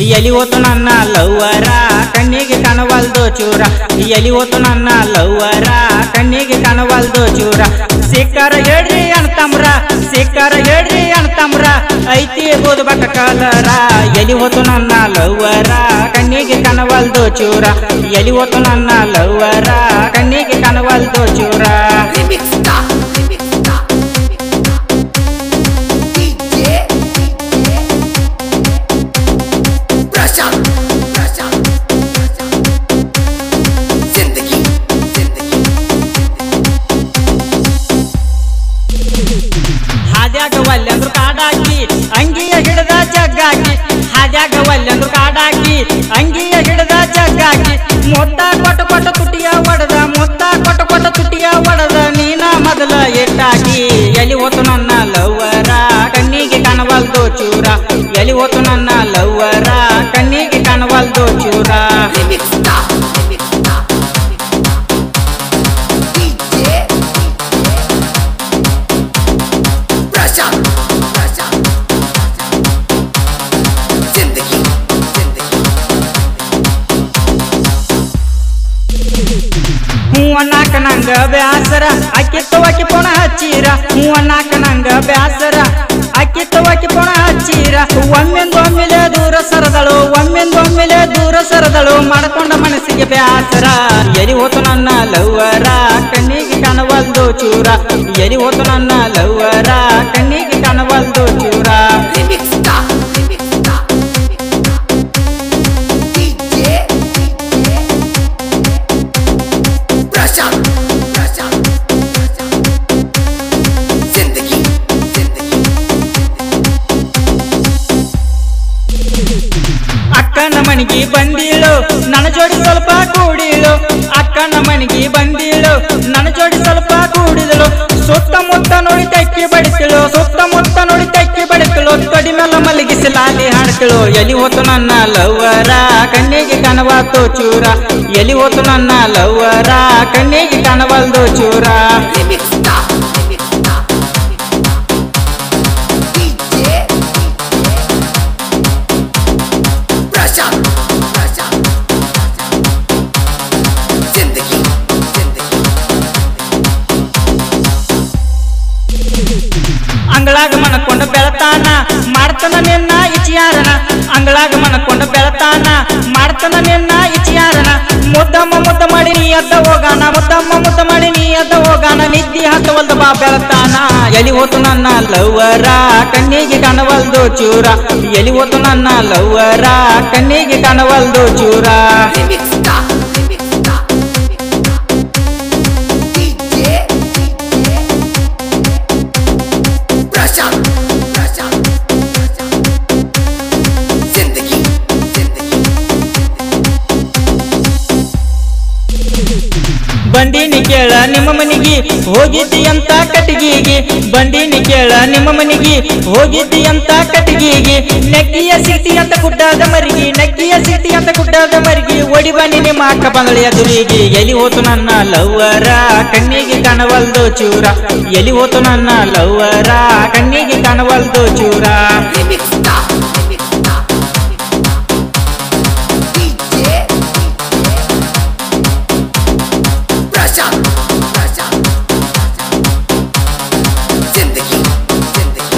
ಎಲಿ ಹೋತು ನನ್ನ ಲವ್ವರ ಕಣ್ಣಿಗೆ ಕಾಣವಲ್ದು ಚೂರ ಎಲಿ ಹೋತು ನನ್ನ ಲವ್ವರ ಕಣ್ಣಿಗೆ ಕಾಣವಲ್ದು ಚೂರ ಸಿಕ್ಕರ ಹೇಳ್ರಿ ಅಣ್ತಮ್ರ ಸಿಕ್ಕರ ಹೇಳ್ರಿ ಅಣ್ತಮ್ರ ಐತಿ ಓದ್ಬೇಕ ಕಲರ ಎಲಿ ಹೋತು ನನ್ನ ಲವ್ವರ ಕಣ್ಣಿಗೆ ಕಾಣವಲ್ದು ಚೂರ ಎಲಿ ಹೋತು ನನ್ನ ಲವ್ವರ ಕಣ್ಣಿಗೆ ಕಾಣವಲ್ದು ಚೂರ Remix Star, Remix Star, DJ, Prashant, Prashant, Zindagi, Zindagi. ಹಾದ್ಯಾಗ ಒಲ್ಲೆಂದ್ರು ಕಾಡಾಕಿ ಅಂಗಿಯ ಹಿಡದ ಜಗ್ಗಾಕಿ ಹಾದ್ಯಾಗ ಒಲ್ಲೆಂದ್ರು ಕಾಡಾಕಿ ಅಂಗಿಯ ಹಿಡದ ಜಗ್ಗಾಕಿ ಮೊತ್ತ ಕೊಟ್ಟ ಕೊಟ್ಟ ತುಟಿಯ ಒಡದ ಮೊತ್ತ ಕೊಟ್ಟ ಕೊಟ್ಟ ತುಟಿಯ ಒಡದ ನೀನ ಮೊದಲ ಎಟ್ಟಾಕಿ ಎಲಿ ಹೋತು ನನ್ನ ಲವ್ವರ ಕಣ್ಣಿಗೆ ಕಾಣವಲ್ದು ಚೂರ ಎಲಿ ಹೋತು ನನ್ನ ಲವ್ವರ ಕಣ್ಣಿಗೆ ಕಾಣವಲ್ದು ಚೂರ Remix Star, Remix Star, DJ, Prashant, Prashant, Zindagi, Zindagi. ಹೂ ಅನ್ನಾಕ ನಂಗ ಬ್ಯಾಸರ ಅಕ್ಕಿ ತವಕಿ ಪುಣ ಹಚ್ಚೀರ ಹೂ ಅನ್ನಾಕ ನಂಗ ಬ್ಯಾಸರ ಅಕ್ಕಿ ತವಕಿ ಪುಣ ಹಚ್ಚೀರ ಒಮ್ಮೆಂದೊಮ್ಮೆಲೆ ದೂರ ಸರದಳು ಒಮ್ಮೆಂದೊಮ್ಮೆಲೆ ದೂರ ಸರದಳು ಮಾಡ್ಕೊಂಡ ಮನಸ್ಸಿಗೆ ಬ್ಯಾಸರ ಎಲಿ ಹೋತು ನನ್ನ ಲವ್ವರ ಕಣ್ಣಿಗೆ ಕಾಣವಲ್ದು ಚೂರ ಎಲಿ ಹೋತು ನನ್ನ ಲವ್ವರ ಕಣ್ಣಿಗೆ ಕಾಣವಲ್ದು ಚೂರ Remix Star, Remix Star, DJ, Prashant, Prashant, Zindagi, Zindagi. ಅಕ್ಕನ ಮನಿಗೆ ಬಂದೀಳು ನನ್ನ ಜೋಡಿ ಸ್ವಲ್ಪ ಕೂಡಿಳು ಅಕ್ಕನ ಮನಿಗೆ ಬಂದೀಳು ನನ್ನ ಜೋಡಿ ಸ್ವಲ್ಪ ಕೂಡಿದಳು ಸುತ್ತಮುತ್ತ ನೋಡಿ ತೆಕ್ಕಿ ಬಡಿತಿಳು ಸುತ್ತಮುತ್ತ ನೋಡಿ ತೆಕ್ಕಿ ಬಡಿತಿಳು ತೊಡಿ ಮೇಲೆ ಮಲಗಿಸಿ ಲಾಲಿ ಹಾಡ್ತಿಳು ಎಲಿ ಹೋತು ನನ್ನ ಲವ್ವರ ಕಣ್ಣಿಗೆ ಕಾಣವಾತು ಚೂರ ಎಲಿ ಹೋತು ನನ್ನ ಲವ್ವರ ಕಣ್ಣಿಗೆ ಕಾಣವಲ್ದು ಚೂರ Remix Star, Remix Star, DJ, Prashant, Prashant, Zindagi, Zindagi. ಅಂಗಳಾಗ ಮನಕೊಂಡ ಬೆಳತಾನ ಮಾಡ್ತಾನ ನಿನ್ನ ಇಚಿಯಾರನ ಅಂಗಳಾಗ ಮನಕೊಂಡ ಬೆಳತಾನ ಮಾಡ್ತಾನ ನಿನ್ನ ಇಚಿಯಾರನ ಮುದ್ದಮ್ಮ ಮುದ್ದ ಮಾಡಿ ನೀ ಎದ್ದ ಹೋಗಾನ ಮುದ್ದಮ್ಮ ಮುದ್ದ ಮಾಡಿ ನೀ ಎದ್ದ ಹೋಗಾನ ನಿದ್ದಿ ಹತ್ತವಲ್ದ ಬಾ ಬೆಳತಾನ ಎಲಿ ಹೋತು ನನ್ನ ಲವ್ವರ ಕಣ್ಣಿಗೆ ಕಾಣವಲ್ದು ಚೂರ ಎಲಿ ಹೋತು ನನ್ನ ಲವ್ವರ ಕಣ್ಣಿಗೆ ಕಾಣವಲ್ದು ಚೂರ Remix Star, Remix Star, DJ, Prashant, Prashant, Zindagi, Zindagi. ಬಂದೀನಿ ಕೇಳ ನಿಮ್ಮ ಮನಿಗೆ ಹೋಗಿದ್ದಿ ಅಂತ ಕಟ್ಟಿಗೆಗೆ ಬಂದೀನಿ ಕೇಳ ನಿಮ್ಮ ಮನಿಗೆ ಹೋಗಿದ್ದಿ ಅಂತ ಕಟ್ಟಿಗೆಗೆ ನೆಕ್ಕಿಯ ಸಿಟಿ ಅಂತ ಗುಡ್ಡದ ಮರಿಗೆ ನೆಕ್ಕಿಯ ಸಿಟಿ ಅಂತ ಗುಡ್ಡದ ಮರಿಗೆ ಓಡಿ ಬನ್ನಿ ನಿಮ್ಮ ಅಕ್ಕ ಬಂದಳಿಯ ದುರಿಗೆ ಎಲಿ ಹೋತು ನನ್ನ ಲವ್ವರ ಕಣ್ಣಿಗೆ ಕಾಣವಲ್ದು ಚೂರ ಎಲಿ ಹೋತು ನನ್ನ ಲವ್ವರ ಕಣ್ಣಿಗೆ ಕಾಣವಲ್ದು ಚೂರ Remix Star, Remix Star, DJ, Prashant, Prashant, Zindagi, Zindagi.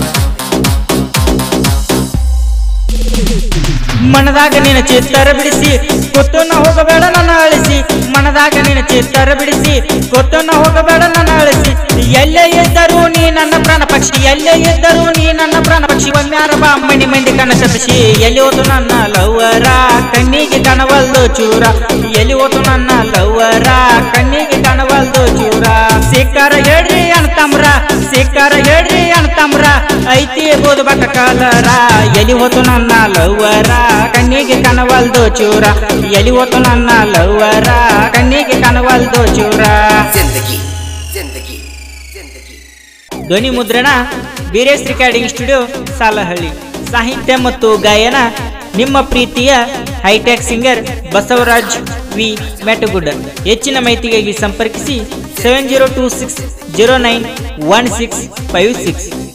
ಮನದಾಗ ನಿನ್ನ ಚಿತ್ತರ ಬಿಡಿಸಿ ಕೊತ್ತನ್ನ ಹೋಗಬೇಡ ನನ್ನ ಅಳಿಸಿ ಮನದಾಗ ನಿನ್ನ ಚಿತ್ತರ ಬಿಡಿಸಿ ಕೊತ್ತನ್ನ ಹೋಗಬೇಡ ನನ್ನ ಅಳಿಸಿ ಎಲ್ಲೇ ಇದ್ದರೂ ನೀ ನನ್ನ ಪ್ರಾಣ ಪಕ್ಷಿ ಎಲ್ಲೇ ಇದ್ದರೂ ನೀ ನನ್ನ ಪ್ರಾಣ ಪಕ್ಷಿ ಒಮ್ಮ್ಯಾರ ಬಾ ಮಣಿ ಮಂದಿ ಕಣ್ಣ ತಪ್ಪಿಸಿ ಎಲ್ಲಿ ಹೋತು ನನ್ನ ಲವ್ವರ ಕಣ್ಣಿಗೆ ಕಾಣವಲ್ದು ಚೂರ ಎಲ್ಲಿ ಹೋತು ನನ್ನ ಲವ್ವರ ಕಣ್ಣಿಗೆ ಕಾಣವಲ್ದು ಚೂರ ಸಿಕ್ಕಾರ ಹೇಳ್ರಿ ಅಣ್ತಮ್ರ ಸಿಕ್ಕಾರ ಹೇಳ್ರಿ ಅಣ್ತಮ್ರ ಐತಿ ಓದ್ಬೇಕ ಕಲರ ಎಲಿ ಹೋತು ನನ್ನ ಲವ್ವರ ಕಣ್ಣಿಗೆ ಕಾಣವಲ್ದು ಚೂರ ಎಲಿ ಹೋತು ನನ್ನ ಲವ್ವರ ಕಣ್ಣಿಗೆ ಕಾಣವಲ್ದು ಚೂರ Zindagi, Zindagi, Zindagi. ಧ್ವನಿ ಮುದ್ರಣ ಬೀರೇಶ್ ರೆಕಾರ್ಡಿಂಗ್ ಸ್ಟುಡಿಯೋ ಸಾಲಹಳ್ಳಿ ಸಾಹಿತ್ಯ ಮತ್ತು ಗಾಯನ ನಿಮ್ಮ ಪ್ರೀತಿಯ hi tech singer Basavaraj V Metagudda ಹೆಚ್ಚಿನ ಮಾಹಿತಿಗಾಗಿ ಸಂಪರ್ಕಿಸಿ seven zero two six zero nine one six five six